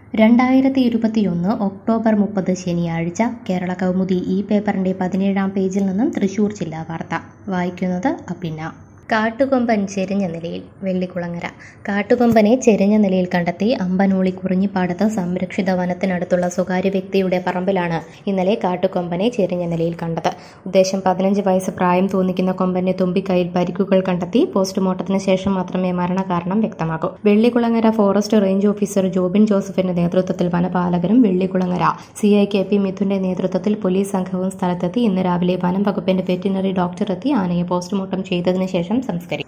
രണ്ടായിരത്തി ഇരുപത്തിയൊന്ന് ഒക്ടോബർ മുപ്പത് ശനിയാഴ്ച കേരള കൗമുദി ഈ പേപ്പറിന്റെ പതിനേഴാം പേജിൽ നിന്നും തൃശൂർ ജില്ലാ വാർത്ത വായിക്കുന്നത് അപ്പിന്ന കാട്ടുകൊമ്പൻ ചെരിഞ്ഞ നിലയിൽ വെള്ളിക്കുളങ്ങര കാട്ടുകൊമ്പനെ ചെരിഞ്ഞ നിലയിൽ കണ്ടെത്തി അമ്പനൂളി കുറിഞ്ഞിപ്പാടത്ത് സംരക്ഷിത വനത്തിനടുത്തുള്ള സ്വകാര്യ വ്യക്തിയുടെ പറമ്പിലാണ് ഇന്നലെ കാട്ടുകൊമ്പനെ ചെരിഞ്ഞ നിലയിൽ കണ്ടത് ഉദ്ദേശം പതിനഞ്ച് വയസ്സ് പ്രായം തോന്നിക്കുന്ന കൊമ്പന്റെ തുമ്പിക്കൈയിൽ പരിക്കുകൾ കണ്ടെത്തി പോസ്റ്റ്മോർട്ടത്തിന് ശേഷം മാത്രമേ മരണകാരണം വ്യക്തമാകൂ Vellikulangara forest range officer Jobin ജോസഫിന്റെ നേതൃത്വത്തിൽ വനപാലകരും Vellikulangara C I K P മിഥുന്റെ നേതൃത്വത്തിൽ പോലീസ് സംഘവും സ്ഥലത്തെത്തി ഇന്ന് രാവിലെ വനം വകുപ്പിന്റെ വെറ്റിനറി ഡോക്ടർ എത്തി ആനയെ പോസ്റ്റ്മോർട്ടം ചെയ്തതിനു ശേഷം സംസ്കരിക്കും